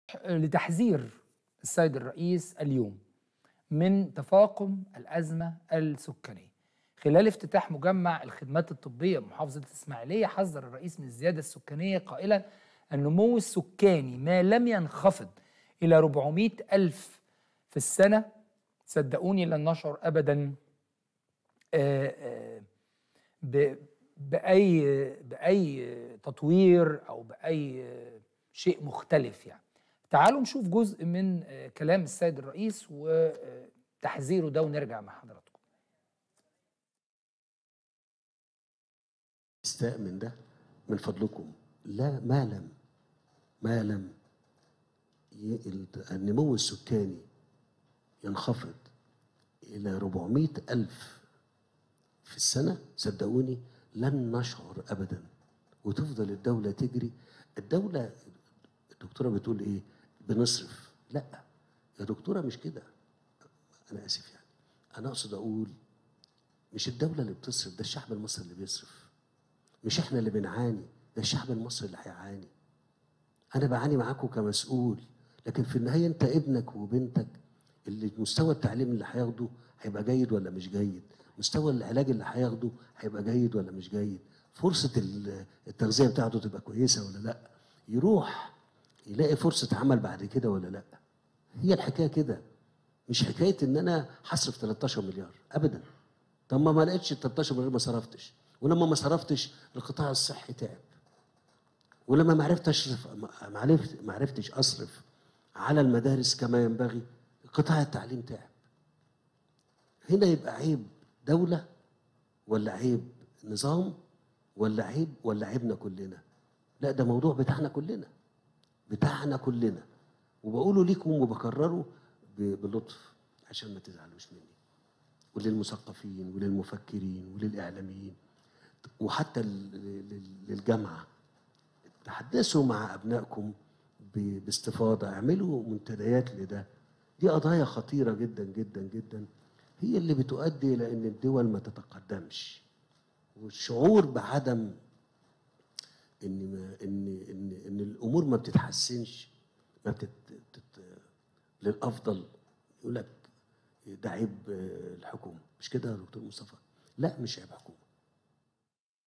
لتحذير السيد الرئيس اليوم من تفاقم الأزمة السكانية خلال افتتاح مجمع الخدمات الطبية بمحافظة الإسماعيلية حذر الرئيس من الزيادة السكانية قائلا النمو السكاني ما لم ينخفض إلى 400 ألف في السنة صدقوني لن نشعر أبدا آآ آآ بأي بأي تطوير أو بأي شيء مختلف يعني تعالوا نشوف جزء من كلام السيد الرئيس وتحذيره ده ونرجع مع حضراتكم استاء من ده من فضلكم لا ما لم ما لم النمو السكاني ينخفض إلى 400 ألف في السنة صدقوني لن نشعر أبدا وتفضل الدولة تجري الدولة الدكتورة بتقول إيه بنصرف لا يا دكتورة مش كده أنا آسف يعني أنا أقصد أقول مش الدولة اللي بتصرف ده الشعب المصري اللي بيصرف مش إحنا اللي بنعاني ده الشعب المصري اللي هيعاني أنا بعاني معاكم كمسؤول لكن في النهاية أنت ابنك وبنتك اللي مستوى التعليم اللي هياخده هيبقى جيد ولا مش جيد مستوى العلاج اللي هياخده هيبقى جيد ولا مش جيد فرصة التغذية بتاعته تبقى كويسة ولا لا يروح يلاقي فرصة عمل بعد كده ولا لا هي الحكاية كده مش حكاية ان انا هصرف 13 مليار ابدا طب ما ما لقيتش ال 13 مليار ما صرفتش ولما ما صرفتش القطاع الصحي تعب ولما ما عرفتش ما عرفتش اصرف على المدارس كما ينبغي قطاع التعليم تعب هنا يبقى عيب دولة ولا عيب نظام ولا عيب ولا عيبنا كلنا لا ده موضوع بتاعنا كلنا بتاعنا كلنا وبقوله ليكم وبكرره بلطف عشان ما تزعلوش مني وللمثقفين وللمفكرين وللإعلاميين وحتى للجامعة تحدثوا مع أبنائكم باستفاضة اعملوا منتديات لده دي قضايا خطيرة جدا جدا جدا هي اللي بتؤدي إلى أن الدول ما تتقدمش والشعور بعدم ان ما ان ان ان الامور ما بتتحسنش ما بتت للافضل يقول لك ده عيب الحكومه مش كده يا دكتور مصطفى لا مش عيب حكومه